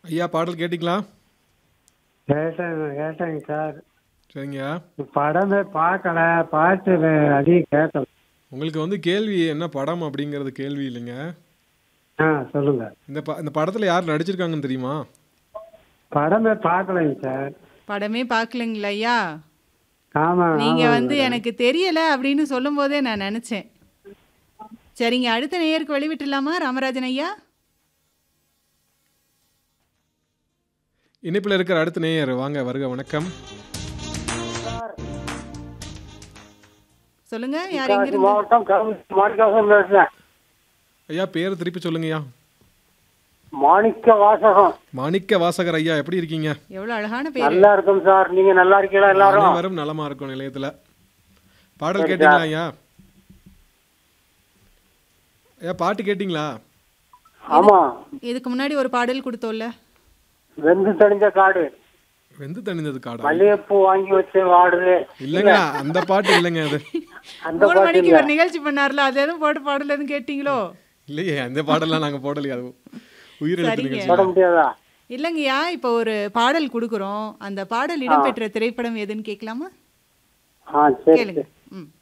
ஐயா பாடல் கேட்டிங்களா கேட்டேன் கேட்டேங்க சார் சரிங்கய்யா படமே பார்க்கல பாட்டு அதிகம் கேட்கல உங்களுக்கு வந்து கேள்வி என்ன படம் அப்படிங்கிறது கேள்வி இல்லைங்க ஆ சொல்லுங்க இந்த ப இந்த படத்தில் யார் நடிச்சிருக்காங்கன்னு தெரியுமா படமே பார்க்கலைங்க சார் படமே பார்க்கலங்களா ஐயா ஆமா நீங்க ஆமாங்க வந்து மேடம். எனக்கு தெரியல அப்படின்னு சொல்லும் போதே நான் நினைச்சேன் சரிங்க அடுத்த நேயருக்கு வழிவிட்டுலாமா ராமராஜன் ஐயா இணைப்பில் இருக்கிற அடுத்த நேயர் வாங்க வருக வணக்கம் சொல்லுங்க யார் எங்க இருந்து மாவட்டம் மாணிக்காசம் பேசுறேன் ஐயா பேர் திருப்பி சொல்லுங்கய்யா மாணிக்க வாசகம் மாணிக்க வாசகர் ஐயா எப்படி இருக்கீங்க எவ்வளவு அழகான பேரு நல்லா இருக்கும் சார் நீங்க நல்லா இருக்கீங்களா எல்லாரும் அனைவரும் நலமா இருக்கும் நிலையத்தில் பாடல் கேட்டிங்களா ஐயா ஐயா பாட்டு கேட்டிங்களா ஆமா இதுக்கு முன்னாடி ஒரு பாடல் கொடுத்தோம்ல வெந்து தணிஞ்ச காடு வெந்து தணிந்தது காடா மல்லிகைப்பூ வாங்கி வச்சு வாடுது இல்லைங்க அந்த பாட்டு இல்லைங்க அது அந்த மூணு மணிக்கு ஒரு நிகழ்ச்சி பண்ணார்ல அது எதுவும் போட்டு பாடல எதுவும் கேட்டீங்களோ இல்லையே அந்த பாடலாம் நாங்கள் போடலையே அது உயிரிழப்பு சரிங்க. நிகழ்ச்சி போட முடியாதா இல்லைங்கய்யா இப்போ ஒரு பாடல் கொடுக்குறோம் அந்த பாடல் இடம்பெற்ற திரைப்படம் எதுன்னு கேட்கலாமா ஆ சரி கேளுங்க ம்